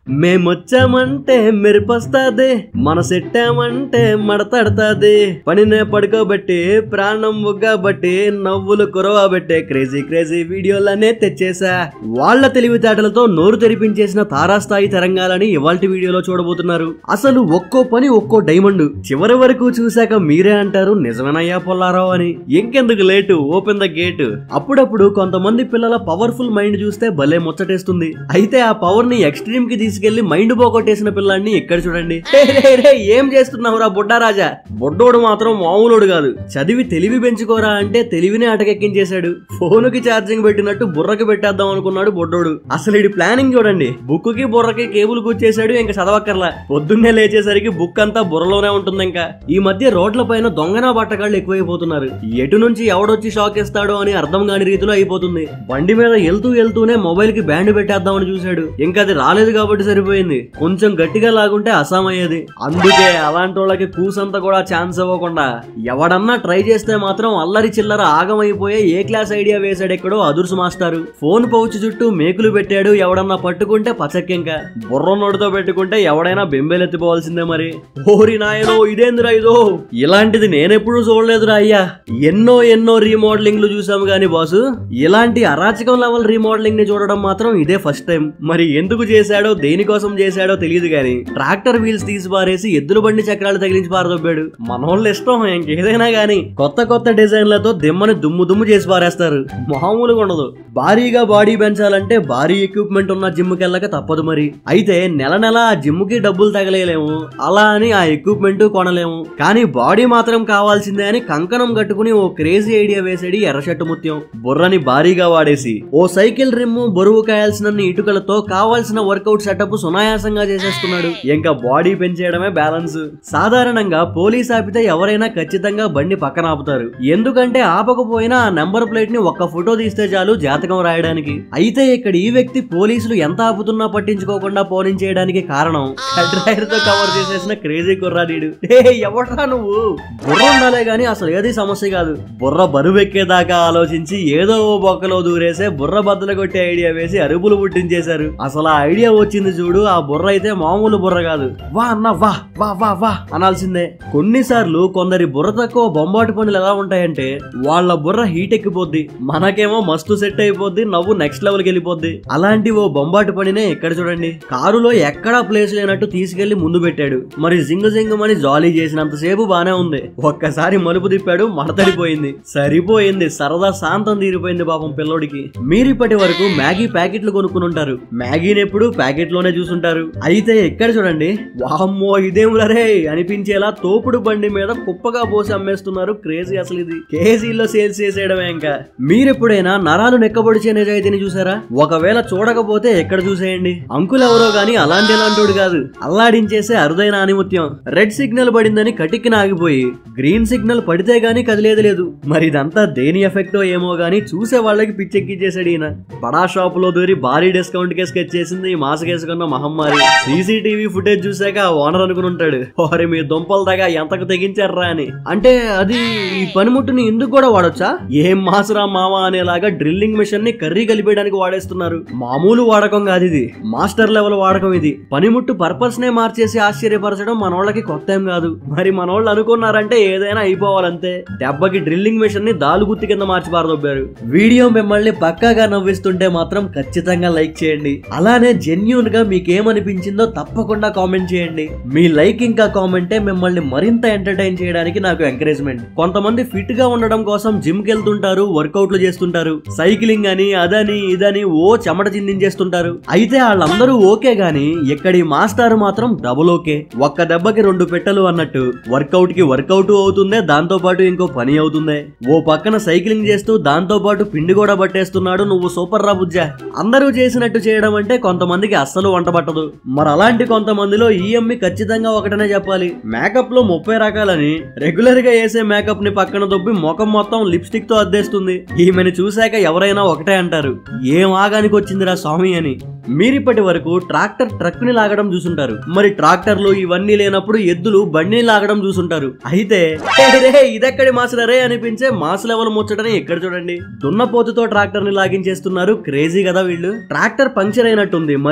మేమొచ్చామంటే మెరిపొస్తాది మన సెట్టామంటే మడతడతాది పనినే పడుకోబట్టి ప్రాణం బట్టి నవ్వులు కురవబట్టే క్రేజీ క్రేజీ వీడియోలనే తెచ్చేసా వాళ్ళ తెలివితేటలతో నోరు తెరిపించేసిన తారాస్థాయి తరంగాలని ఇవాల్టి వీడియోలో చూడబోతున్నారు అసలు ఒక్కో పని ఒక్కో డైమండ్ చివరి వరకు చూశాక మీరే అంటారు నిజమేనయ్యా పొల్లారావు అని ఇంకెందుకు లేటు ఓపెన్ ద గేట్ అప్పుడప్పుడు కొంతమంది పిల్లల పవర్ఫుల్ మైండ్ చూస్తే భలే ముచ్చటేస్తుంది అయితే ఆ పవర్ ని ఎక్స్ట్రీమ్ కి తీసుకెళ్లి మైండ్ పోగొట్టేసిన పిల్లాన్ని ఇక్కడ చూడండి "రే, రే, రే, ఏం చేస్తున్నావురా బుడ్డారాజా బుడ్డోడు మాత్రం మామూలుడు కాదు చదివి తెలివి పెంచుకోరా అంటే తెలివిని అటకెక్కించేశాడు ఫోనుకి ఛార్జింగ్ పెట్టినట్టు బుర్రకి పెట్టేద్దాం అనుకున్నాడు బుడ్డోడు అసలు ఇది ప్లానింగ్ చూడండి బుక్ కి బుర్రకి కేబుల్ కూర్చేశాడు ఇంకా చదవక్కర్లా పొద్దున్నే లేచేసరికి బుక్ అంతా బుర్రలోనే ఉంటుంది ఇంకా ఈ మధ్య రోడ్ల పైన దొంగనా బట్టగాళ్ళు ఎక్కువైపోతున్నారు ఎటు నుంచి ఎవడొచ్చి షాక్ ఇస్తాడో అని అర్థం కాని రీతిలో అయిపోతుంది బండి మీద వెళ్తూ వెళ్తూనే మొబైల్ కి బ్యాండ్ పెట్టేద్దామని చూశాడు ఇంకా అది రాలేదు కాబట్టి సరిపోయింది కొంచెం గట్టిగా లాగుంటే అసామయ్యేది అందుకే అలాంటి వాళ్ళకి కూసంత కూడా ఛాన్స్ ఇవ్వకుండా ఎవడన్నా ట్రై చేస్తే మాత్రం అల్లరి చిల్లర ఆగమైపోయే ఏ క్లాస్ ఐడియా వేశాడు ఎక్కడో అదుర్సు మాస్టారు ఫోన్ పౌచ్ చుట్టూ మేకులు పెట్టాడు ఎవడన్నా పట్టుకుంటే పచ్చక్కింక బుర్ర నోటితో పెట్టుకుంటే ఎవడైనా బెంబేలెత్తిపోవాల్సిందే మరి ఓరి నాయనో ఇదేందిరా ఇదో ఇలాంటిది నేనెప్పుడు చూడలేదురా అయ్యా ఎన్నో ఎన్నో రీమోడలింగ్లు చూసాము గాని బాసు ఇలాంటి అరాచకం లెవెల్ రీమోడలింగ్ ని చూడడం మాత్రం ఇదే ఫస్ట్ టైం మరి ఎందుకు చేశాడో దేనికోసం చేశాడో తెలియదు గాని ట్రాక్టర్ వీల్స్ తీసి పారేసి ఎద్దుల బండి చక్రాలు తగిలించి పారదొబ్బాడు మనోళ్ళ ఇష్టం ఇంకేదైనా గాని కొత్త కొత్త డిజైన్లతో దిమ్మని దుమ్ము దుమ్ము చేసి పారేస్తారు మామూలుగా ఉండదు భారీగా బాడీ పెంచాలంటే భారీ ఎక్విప్మెంట్ ఉన్న జిమ్ కెళ్ళక తప్పదు మరి అయితే నెల నెల ఆ జిమ్ కి డబ్బులు తగలేయలేము అలా అని ఆ ఎక్విప్మెంట్ కొనలేము కానీ బాడీ మాత్రం కావాల్సిందే అని కంకణం కట్టుకుని ఓ క్రేజీ ఐడియా వేసాడు ఈ ఎర్రషట్టు ముత్యం బుర్రని భారీగా వాడేసి ఓ సైకిల్ రిమ్ బరువు కాయాల్సినన్ని ఇటుకలతో కావాల్సిన వర్కౌట్ సెటప్ సునాయాసంగా చేసేస్తున్నాడు ఇంకా బాడీ పెంచేయడమే బ్యాలెన్స్ సాధారణంగా పోలీస్ ఆపితే ఎవరైనా ఖచ్చితంగా బండి పక్కన ఆపుతారు ఎందుకంటే ఆపకపోయినా ఆ నెంబర్ ప్లేట్ ని ఒక్క ఫోటో తీస్తే చాలు జాతకం రాయడానికి అయితే ఇక్కడ ఈ వ్యక్తి పోలీసులు ఎంత ఆపుతున్నా పట్టించుకోకుండా పోనించేయడానికి కారణం హెడ్ డ్రైవర్ తో కవర్ చేసేసిన క్రేజీ కుర్రాడీడు ఏ ఎవడ్రా నువ్వు బుర్ర ఉండాలే గాని అసలు ఏది సమస్య కాదు బుర్ర బరువెక్కేదాకా ఆలోచించి ఏదో ఓ బొక్కలో దూరేసే బుర్ర బద్దలు కొట్టే ఐడియా వేసి అరుపులు పుట్టించేశారు అసలు ఆ ఐడియా వచ్చింది చూడు ఆ బుర్ర అయితే మామూలు బుర్ర కాదు వా అన్న వా వా వా వా అనాల్సిందే కొన్నిసార్లు కొందరి బుర్ర తక్కువ బొంబాటు పనులు ఎలా ఉంటాయంటే వాళ్ళ బుర్ర హీట్ ఎక్కిపోద్ది మనకేమో మస్తు సెట్ అయిపోద్ది నవ్వు నెక్స్ట్ లెవెల్ కి వెళ్ళిపోద్ది అలాంటి ఓ బొంబాటు పనినే ఇక్కడ చూడండి కారులో ఎక్కడా ప్లేస్ లేనట్టు తీసుకెళ్లి ముందు పెట్టాడు మరి జింగు జింగుమని జాలీ చేసినంతసేపు బానే ఉంది ఒక్కసారి మలుపు తిప్పాడు మడతడిపోయింది సరిపోయింది సరదా శాంతం తీరిపోయింది పాపం పిల్లోడికి మీరిప్పటి వరకు మ్యాగీ ప్యాకెట్లు కొనుక్కుని ఉంటారు మ్యాగీని ఎప్పుడు ప్యాకెట్ లోనే చూసుంటారు అయితే ఎక్కడ చూడండి వామ్మో ఇదేములరే అనిపించేలా తోపుడు బండి మీద కుప్పగా పోసి అమ్మేస్తున్నారు క్రేజీ అసలు ఇది కేజీల్లో సేల్స్ చేసేయడమే ఇంకా మీరెప్పుడైనా నరాలు నెక్కబడిచే నిజాయితీని చూసారా ఒకవేళ చూడకపోతే ఎక్కడ చూసేయండి అంకుల్ ఎవరో గాని అలాంటి ఎలాంటోడు కాదు అల్లాడించేసే అరుదైన ఆనిముత్యం రెడ్ సిగ్నల్ పడిందని కటిక్కిన ఆగిపోయి గ్రీన్ సిగ్నల్ పడితే గానీ కదిలేదు లేదు మరి ఇదంతా దేని ఎఫెక్టో ఏమో గానీ చూసే వాళ్ళకి పిచ్చెక్కిచ్చేసాడు ఈయన బడా షాప్ లో దూరి భారీ డిస్కౌంట్ కే స్కెచ్ చేసింది ఈ మాసకేసుకున్న మహమ్మారి సీసీటీవీ ఫుటేజ్ చూసాక ఓనర్ అనుకుని ఉంటాడు ఓరే మీ దుంపల దగ్గర ఎంతకు తెగించారా అని అంటే అది ఈ పనిముట్టుని ఇందుకు కూడా వాడొచ్చా ఏం మాసురా మామా అనేలాగా డ్రిల్లింగ్ మిషన్ ని కర్రీ కలిపేయడానికి వాడేస్తున్నారు మామూలు వాడకం కాదు ఇది మాస్టర్ లెవెల్ వాడకం ఇది పనిముట్టు పర్పస్ నే మార్చేసి ఆశ్చర్యపరచడం మనోళ్ళకి కొత్త ఏం కాదు మరి మనోళ్ళు అనుకున్నారంటే ఏదైనా అయిపోవాలంతే దెబ్బకి డ్రిల్లింగ్ మిషన్ ని దాలు గుత్తి కింద మార్చి పారదొబ్బారు వీడియో మిమ్మల్ని పక్కాగా నవ్విస్తుంటే మాత్రం ఖచ్చితంగా లైక్ చేయండి అలానే జెన్యున్ గా మీకేమనిపించిందో తప్పకుండా కామెంట్ చేయండి మీ లైక్ ఇంకా కామెంటే మిమ్మల్ని మరింత ఎంటర్టైన్ చేయడానికి నాకు ఎంకరేజ్మెంట్ కొంతమంది ఫిట్ గా ఉండడం కోసం జిమ్ కి వెళ్తుంటారు వర్కౌట్లు చేస్తుంటారు సైక్లింగ్ అని అదని ఇదని ఓ చెమట చిందించేస్తుంటారు అయితే వాళ్ళందరూ ఓకే గాని ఇక్కడి మాస్టర్ మాత్రం డబుల్ ఓకే ఒక్క దెబ్బకి రెండు పెట్టలు అన్నట్టు వర్కౌట్ కి వర్కౌట్ అవుతుందే దాంతో పాటు ఇంకో పని అవుతుందే ఓ పక్కన సైక్లింగ్ చేస్తూ దాంతో పాటు పిండి కూడా పట్టేస్తున్నాడు నువ్వు సూపర్ రా బుజ్జా అందరూ చేసినట్టు చేయడం అంటే కొంతమందికి అస్సలు వంట పట్టదు మరి అలాంటి కొంతమందిలో ఈ అమ్మి ఖచ్చితంగా ఒకటనే చెప్పాలి మేకప్ లో ముప్పై రకాలని రెగ్యులర్ గా వేసే మేకప్ ని పక్కన దొబ్బి ముఖం మొత్తం లిప్స్టిక్ తో అద్దేస్తుంది ఈమెను చూశాక ఎవరైనా ఒకటే అంటారు ఏం ఆగానికి వచ్చిందిరా స్వామి అని మీరిప్పటి వరకు ట్రాక్టర్ ట్రక్ ని లాగడం చూసుంటారు మరి ట్రాక్టర్లు ఇవన్నీ లేనప్పుడు ఎద్దులు బండిని లాగడం చూసుంటారు అయితే "హే రే, ఇదెక్కడి మాసుల రే అనిపించే మాస్ లెవెల్ ముచ్చటని ఎక్కడ చూడండి దున్నపోతుతో ట్రాక్టర్ ని లాగించేస్తున్నారు క్రేజీ కదా వీళ్ళు ట్రాక్టర్ పంక్చర్ అయినట్టుంది మరి దాన్ని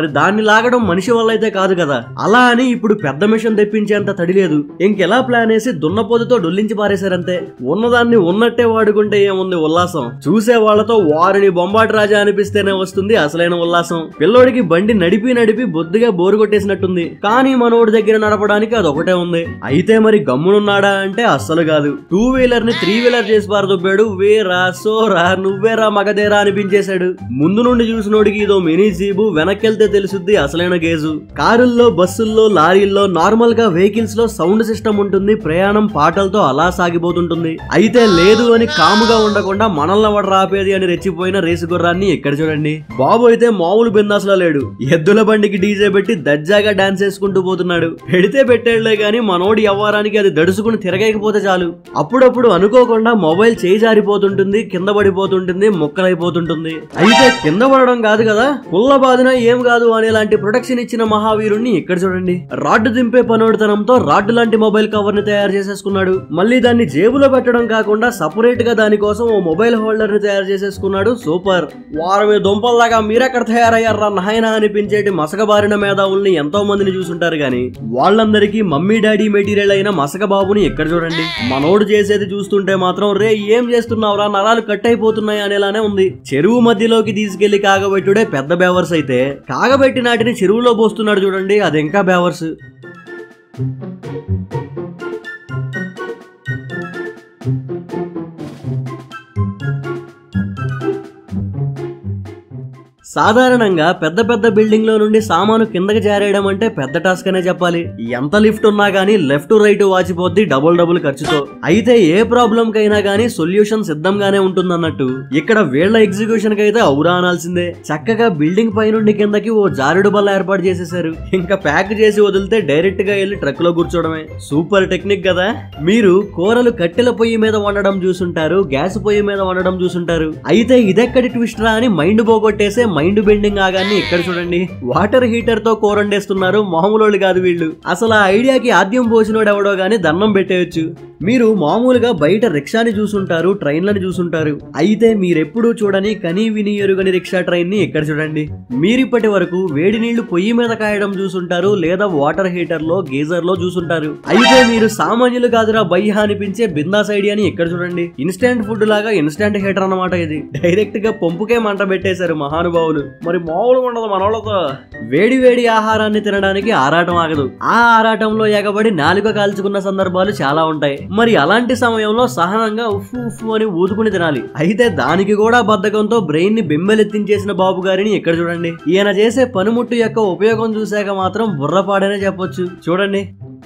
లాగడం మనిషి వల్ల అయితే కాదు కదా అలా అని ఇప్పుడు పెద్ద మిషన్ తెప్పించేంత తడి లేదు ఇంకెలా ప్లాన్ వేసి దున్నపోతుతో డొల్లించి పారేశారంతే ఉన్నదాన్ని ఉన్నట్టే వాడుకుంటే ఏముంది ఉల్లాసం చూసే వాళ్ళతో వారిని బొంబాటి రాజా అనిపిస్తేనే వస్తుంది అసలైన ఉల్లాసం పిల్లోడికి బండి నడిపి నడిపి బొద్దుగా బోరు కొట్టేసినట్టుంది కానీ మనోడి దగ్గర నడపడానికి అది ఒకటే ఉంది అయితే మరి గమ్మునున్నాడా అంటే అస్సలు కాదు టూ వీలర్ ని త్రీ వీలర్ చేసి పారదొబ్బాడు వేరా సోరా నువ్వేరా మగదేరా అనిపించేశాడు ముందు నుండి చూసినోడికి ఇదో మినీ జీబు వెనక్కెళ్తే తెలుసుద్ది అసలైన గేజు కారుల్లో బస్సుల్లో లారీల్లో నార్మల్ గా వెహికల్స్ లో సౌండ్ సిస్టమ్ ఉంటుంది ప్రయాణం పాటలతో అలా సాగిపోతుంటుంది అయితే లేదు అని కాముగా ఉండకుండా మనల్ని వాడు రాపేది అని రెచ్చిపోయిన రేసు గుర్రాన్ని ఎక్కడ చూడండి బాబు అయితే మామూలు బిందాసులో లేడు ఎద్దుల బండికి డీజే పెట్టి దజ్జాగా డాన్స్ వేసుకుంటూ పోతున్నాడు పెడితే పెట్టేళ్లే గాని మనోడి వ్యవహారానికి అది దడుసుకుని తిరగకపోతే చాలు అప్పుడప్పుడు అనుకోకుండా మొబైల్ చేయి జారిపోతుంటుంది కింద పడిపోతుంటుంది ముక్కలైపోతుంటుంది అయితే కింద పడడం కాదు కదా పుల్ల బాధిన ఏం కాదు అనేలాంటి ప్రొటెక్షన్ ఇచ్చిన మహావీరుణ్ణి ఇక్కడ చూడండి రాడ్డు దింపే పనోడితనంతో రాడ్డు లాంటి మొబైల్ కవర్ ని తయారు చేసేసుకున్నాడు మళ్ళీ దాన్ని జేబులో పెట్టడం కాకుండా సపరేట్ గా దానికోసం ఓ మొబైల్ హోల్డర్ ని తయారు చేసేసుకున్నాడు సూపర్ వారమే దుంపల్లాగా మీరెక్కడ తయారయ్యారా నాయన అనిపించేటి మసకబారిన మేధావుల్ని ఎంతో మందిని చూసుంటారు గాని వాళ్ళందరికీ మమ్మీ డాడీ మెటీరియల్ అయిన మసక బాబుని ఎక్కడ చూడండి మనోడు చేసేది చూస్తుంటే మాత్రం రే ఏం చేస్తున్నావురా నరాలు కట్ అయిపోతున్నాయి అనేలానే ఉంది చెరువు మధ్యలోకి తీసుకెళ్లి కాగబెట్టుడే పెద్ద బేవర్స్ అయితే కాగబెట్టి నాటిని చెరువులో పోస్తున్నాడు చూడండి అది ఇంకా బేవర్స్ సాధారణంగా పెద్ద పెద్ద బిల్డింగ్ లో నుండి సామాను కిందకి జారేయడం అంటే పెద్ద టాస్క్ అనే చెప్పాలి ఎంత లిఫ్ట్ ఉన్నా గానీ లెఫ్ట్ రైట్ వాచిపోద్ది డబుల్ డబుల్ ఖర్చుతో అయితే ఏ ప్రాబ్లం కైనా గానీ సొల్యూషన్ సిద్ధంగానే ఉంటుందన్నట్టు ఇక్కడ వీళ్ళ ఎగ్జిక్యూషన్ కి అయితే ఔరా అనాల్సిందే చక్కగా బిల్డింగ్ పై నుండి కిందకి ఓ జారుడు బల్ల ఏర్పాటు చేసేసారు ఇంకా ప్యాక్ చేసి వదిలితే డైరెక్ట్ గా వెళ్ళి ట్రక్ లో కూర్చోవడమే సూపర్ టెక్నిక్ కదా మీరు కూరలు కట్టెల పొయ్యి మీద వండడం చూసుంటారు గ్యాస్ పొయ్యి మీద వండడం చూసుంటారు అయితే ఇదెక్కడి ట్విస్ట్ రా అని మైండ్ పోగొట్టేసే మైండ్ బెండింగ్ ఆగాన్ని ఇక్కడ చూడండి వాటర్ హీటర్ తో కూర వండేస్తున్నారు మామూలు కాదు వీళ్ళు అసలు ఆ ఐడియాకి ఆద్యం పోసినోడు ఎవడో గానీ దండం పెట్టేయచ్చు మీరు మామూలుగా బయట రిక్షాని చూసుంటారు ట్రైన్లను చూసుంటారు అయితే మీరెప్పుడూ చూడని కనీ విని ఎరుగని రిక్షా ట్రైన్ ని ఇక్కడ చూడండి మీరిప్పటి వరకు వేడి నీళ్లు పొయ్యి మీద కాయడం చూసుంటారు లేదా వాటర్ హీటర్ లో గీజర్ లో చూసుంటారు అయితే మీరు సామాన్యులు కాదురా బయ్య అనిపించే బిందాస్ ఐడియాని ఇక్కడ చూడండి ఇన్స్టాంట్ ఫుడ్ లాగా ఇన్స్టాంట్ హీటర్ అన్నమాట ఇది డైరెక్ట్ గా పంపుకే మంట పెట్టేశారు మహానుభావులు మరి మామూలు ఉండదు మనోళ్ళతో వేడి వేడి ఆహారాన్ని తినడానికి ఆరాటం ఆగదు ఆ ఆరాటంలో ఎగబడి నాలుక కాల్చుకున్న సందర్భాలు చాలా ఉంటాయి మరి అలాంటి సమయంలో సహనంగా ఉఫ్ఫు ఉఫ్ఫు అని ఊదుకుని తినాలి అయితే దానికి కూడా బద్ధకంతో బ్రెయిన్ ని బెంబెలెత్తించేసిన బాబు గారిని ఇక్కడ చూడండి ఈయన చేసే పనిముట్టు యొక్క ఉపయోగం చూశాక మాత్రం బుర్రపాడనే చెప్పొచ్చు చూడండి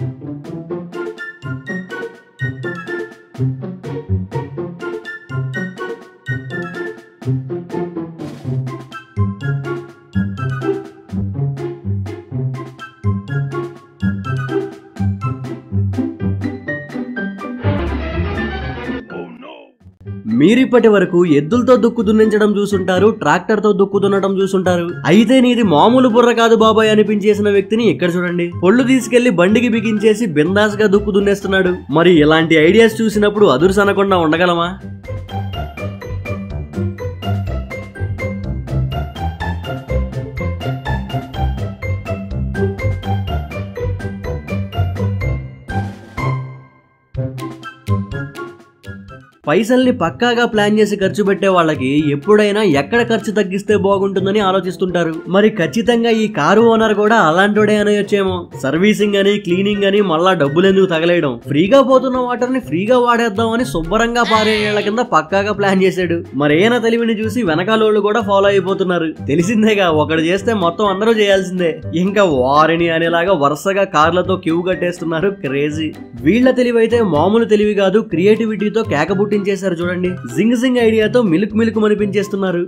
మీరిప్పటి వరకు ఎద్దులతో దుక్కు దున్నించడం చూసుంటారు ట్రాక్టర్ తో దుక్కు దున్నడం చూసుంటారు అయితే నీది మామూలు బుర్ర కాదు బాబాయ్ అనిపించేసిన వ్యక్తిని ఇక్కడ చూడండి పొళ్ళు తీసుకెళ్లి బండికి బిగించేసి బిందాస్ గా దుక్కు దున్నేస్తున్నాడు మరి ఇలాంటి ఐడియాస్ చూసినప్పుడు అదుర్సనకుండా ఉండగలమా పైసల్ని పక్కాగా ప్లాన్ చేసి ఖర్చు పెట్టే వాళ్ళకి ఎప్పుడైనా ఎక్కడ ఖర్చు తగ్గిస్తే బాగుంటుందని ఆలోచిస్తుంటారు మరి ఖచ్చితంగా ఈ కారు ఓనర్ కూడా అలాంటోడే అనొచ్చేమో సర్వీసింగ్ అని క్లీనింగ్ అని మళ్ళా డబ్బులు ఎందుకు తగలేయడం ఫ్రీగా పోతున్న వాటర్ ని ఫ్రీగా వాడేద్దాం అని శుభ్రంగా పారేళ్ల కింద పక్కాగా ప్లాన్ చేశాడు మరేన తెలివిని చూసి వెనకాలోళ్ళు కూడా ఫాలో అయిపోతున్నారు తెలిసిందేగా ఒకడు చేస్తే మొత్తం అందరూ చేయాల్సిందే ఇంకా వారిని అనేలాగా వరుసగా కార్లతో క్యూ కట్టేస్తున్నారు క్రేజీ వీళ్ళ తెలివి అయితే మామూలు తెలివి కాదు క్రియేటివిటీతో కేక పుట్టించేశారు చూడండి జింగ్ జింగ్ ఐడియాతో మిల్క్ మిల్క్ అనిపించేస్తున్నారు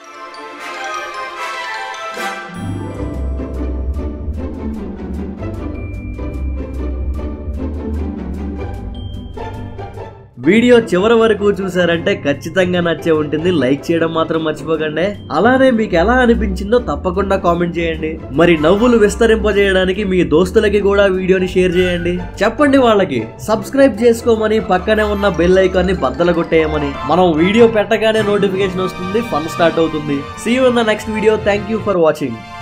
వీడియో చివరి వరకు చూసారంటే ఖచ్చితంగా నచ్చే ఉంటుంది లైక్ చేయడం మాత్రం మర్చిపోకండి అలానే మీకు ఎలా అనిపించిందో తప్పకుండా కామెంట్ చేయండి మరి నవ్వులు విస్తరింపజేయడానికి మీ దోస్తులకి కూడా వీడియోని షేర్ చేయండి చెప్పండి వాళ్ళకి సబ్స్క్రైబ్ చేసుకోమని పక్కనే ఉన్న బెల్ ఐకాన్ ని బద్దలు కొట్టేయమని మనం వీడియో పెట్టగానే నోటిఫికేషన్ వస్తుంది ఫన్ స్టార్ట్ అవుతుంది see in the next video thank you for watching